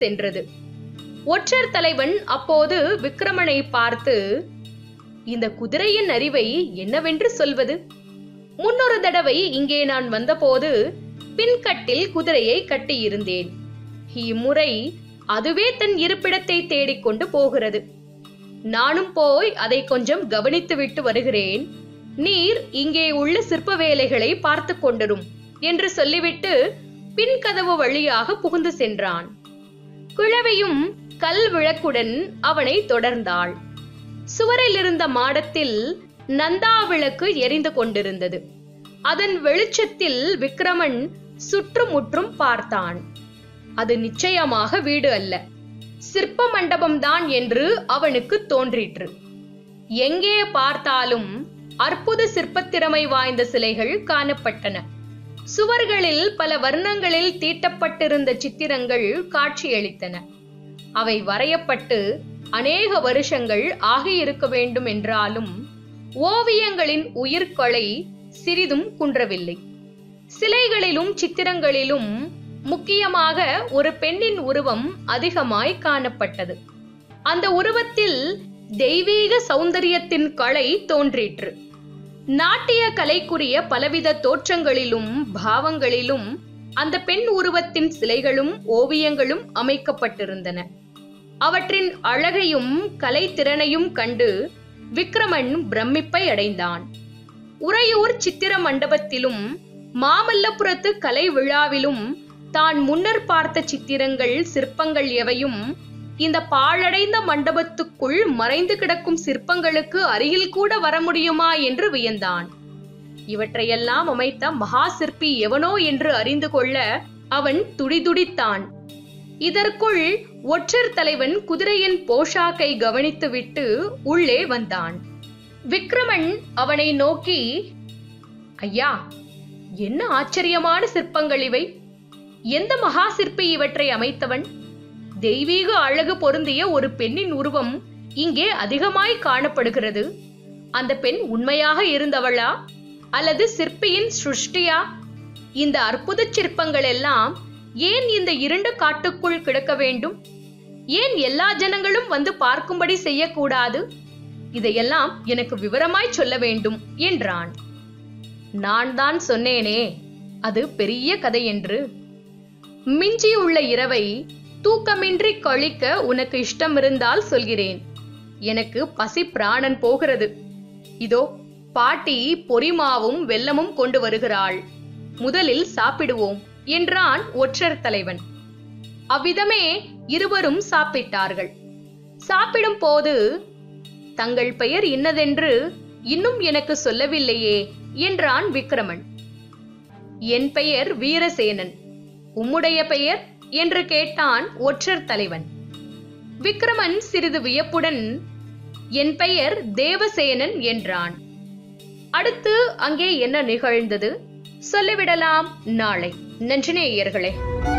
சென்றது ஒற்றர் தலைவன் அப்போது விக்ரமனை பார்த்து இந்த குதிரையின் அறிவை என்னவென்று சொல்வது முன்னொரு தடவை இங்கே நான் வந்தபோது பின்கட்டில் குதிரையை கட்டியிருந்தேன் இம்முறை அதுவே தன் இருப்பிடத்தை தேடிக்கொண்டு போகிறது நானும் போய் அதை கொஞ்சம் கவனித்துவிட்டு வருகிறேன் நீர் இங்கே உள்ள சிற்ப வேலைகளை பார்த்து கொண்டிரும் என்று சொல்லிவிட்டு பின்கதவு வழியாக புகுந்து சென்றான் கிழவியும் கல் விளக்குடன் அவனை தொடர்ந்தாள் சுவரில் இருந்த மாடத்தில் நந்தா விளக்கு எரிந்து கொண்டிருந்தது அதன் வெளிச்சத்தில் விக்ரமன் சுற்றுமுற்றும் பார்த்தான் அது நிச்சயமாக வீடு அல்ல சிற்ப மண்டபம்தான் என்று அவனுக்கு தோன்றிற்று எங்கே பார்த்தாலும் அற்புத சிற்பத்திறமை வாய்ந்த சிலைகள் காணப்பட்டன சுவர்களில் பல வர்ணங்களில் தீட்டப்பட்டிருந்த சித்திரங்கள் காட்சியளித்தன அவை வரையப்பட்டு அநேக வருஷங்கள் ஆகியிருக்க வேண்டும் என்றாலும் ஓவியங்களின் உயிர்கொலை சிறிதும் குன்றவில்லை சிலைகளிலும் சித்திரங்களிலும் முக்கியமாக ஒரு பெண்ணின் உருவம் அதிகமாய் காணப்பட்டது அந்த உருவத்தில் தெய்வீக சௌந்தரியத்தின் கலை தோன்றிற்று நாட்டிய கலைக்குரிய பலவித தோற்றங்களிலும் பாவங்களிலும் அந்த பெண் உருவத்தின் சிலைகளும் ஓவியங்களும் அமைக்கப்பட்டிருந்தன அவற்றின் அழகையும் கலைத்திறனையும் கண்டு விக்ரமன் பிரமிப்பை அடைந்தான் உறையூர் சித்திர மண்டபத்திலும் மாமல்லபுரத்து கலை விழாவிலும் தான் முன்னர் பார்த்த சித்திரங்கள் சிற்பங்கள் எவையும் இந்த பாழடைந்த மண்டபத்துக்குள் மறைந்து கிடக்கும் சிற்பங்களுக்கு அருகில் கூட வர முடியுமா என்று வியந்தான் இவற்றையெல்லாம் அமைத்த மகா சிற்பி எவனோ என்று அறிந்து கொள்ள அவன் துடிதுடித்தான் இதற்குள் ஒற்றர் தலைவன் குதிரையின் போஷாக்கை கவனித்துவிட்டு உள்ளே வந்தான் விக்ரமன் அவனை நோக்கி ஐயா என்ன ஆச்சரியமான சிற்பங்கள் இவை எந்த மகா சிற்பி இவற்றை அமைத்தவன் தெய்வீக அழகு பொருந்திய ஒரு பெண்ணின் உருவம் இங்கே அதிகமாய் காணப்படுகிறது அந்த பெண் உண்மையாக இருந்தவளா அல்லது சிற்பியின் சிருஷ்டியா இந்த அற்புத சிற்பங்கள் எல்லாம் ஏன் இந்த இருண்ட காட்டுக்குள் கிடக்க வேண்டும் ஏன் எல்லா ஜனங்களும் வந்து பார்க்கும்படி செய்யக்கூடாது இதையெல்லாம் எனக்கு விவரமாய் சொல்ல வேண்டும் என்றான் நான் தான் சொன்னேனே அது பெரிய கதை என்று மிஞ்சியுள்ள இரவை தூக்கமின்றி கழிக்க உனக்கு இஷ்டம் இருந்தால் சொல்கிறேன் எனக்கு பசி பிராணன் போகிறது இதோ பாட்டி பொரிமாவும் வெல்லமும் கொண்டு வருகிறாள் முதலில் சாப்பிடுவோம் என்றான் ஒற்றர் தலைவன் அவ்விதமே இருவரும் சாப்பிட்டார்கள் சாப்பிடும் போது தங்கள் பெயர் இன்னதென்று இன்னும் எனக்கு சொல்லவில்லையே என்றான் விக்ரமன் என் பெயர் வீரசேனன் உம்முடைய பெயர் என்று கேட்டான் ஒற்றர் தலைவன் விக்ரமன் சிறிது வியப்புடன் என் பெயர் தேவசேனன் என்றான் அடுத்து அங்கே என்ன நிகழ்ந்தது சொல்லிவிடலாம் நாளை நன்றினேயர்களே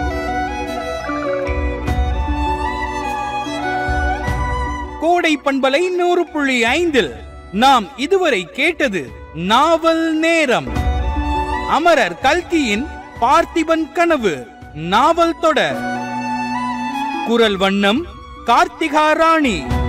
கோடை பண்பலை நூறு புள்ளி ஐந்தில் நாம் இதுவரை கேட்டது நாவல் நேரம் அமரர் கல்கியின் பார்த்திபன் கனவு நாவல் தொடர் குரல் வண்ணம் கார்த்திகா ராணி